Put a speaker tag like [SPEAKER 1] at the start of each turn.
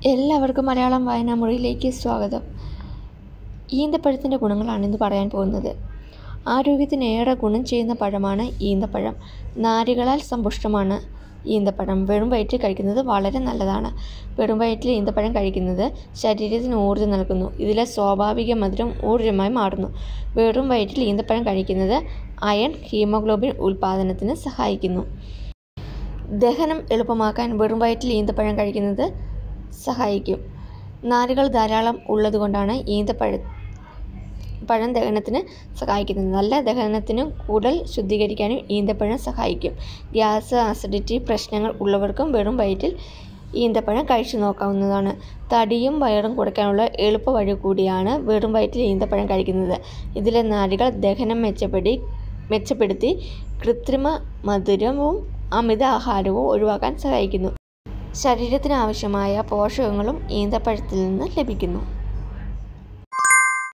[SPEAKER 1] എല്ലാവർക്കും മലയാളം വായനാ മുറിയിലേക്ക് സ്വാഗതം ഈന്തപ്പഴത്തിൻ്റെ ഗുണങ്ങളാണ് ഇന്ന് പറയാൻ പോകുന്നത് ആരോഗ്യത്തിന് ഏറെ ഗുണം ചെയ്യുന്ന പഴമാണ് ഈന്തപ്പഴം നാരുകളാൽ സമ്പുഷ്ടമാണ് ഈന്തപ്പഴം വെറും വയറ്റിൽ കഴിക്കുന്നത് വളരെ നല്ലതാണ് വെറും വയറ്റിൽ ഈന്തപ്പഴം കഴിക്കുന്നത് ശരീരത്തിന് ഊർജ്ജം നൽകുന്നു ഇതിലെ സ്വാഭാവിക മധുരം ഊർജ്ജമായി മാറുന്നു വെറും വയറ്റിൽ ഈന്തപ്പഴം കഴിക്കുന്നത് അയൺ ഹീമോഗ്ലോബിൻ ഉൽപ്പാദനത്തിന് സഹായിക്കുന്നു ദഹനം എളുപ്പമാക്കാൻ വെറും വയറ്റിൽ ഈന്തപ്പഴം കഴിക്കുന്നത് സഹായിക്കും നാരുകൾ ധാരാളം ഉള്ളതുകൊണ്ടാണ് ഈന്തപ്പഴ പഴം ദഹനത്തിന് സഹായിക്കുന്നത് നല്ല ദഹനത്തിനും കുടൽ ശുദ്ധീകരിക്കാനും ഈന്തപ്പഴം സഹായിക്കും ഗ്യാസ് അസിഡിറ്റി പ്രശ്നങ്ങൾ ഉള്ളവർക്കും വെറും വയറ്റിൽ ഈന്തപ്പഴം കഴിച്ചു നോക്കാവുന്നതാണ് തടിയും വയറും കുറയ്ക്കാനുള്ള എളുപ്പ വഴി കൂടിയാണ് വെറും വയറ്റിൽ ഈന്തപ്പഴം കഴിക്കുന്നത് ഇതിലെ നാരുകൾ ദഹനം മെച്ചപ്പെടുത്തി മെച്ചപ്പെടുത്തി കൃത്രിമ മധുരവും അമിത ആഹാരവും ഒഴിവാക്കാൻ സഹായിക്കുന്നു ശരീരത്തിന് ആവശ്യമായ പോഷകങ്ങളും ഈന്തപ്പഴത്തിൽ നിന്ന് ലഭിക്കുന്നു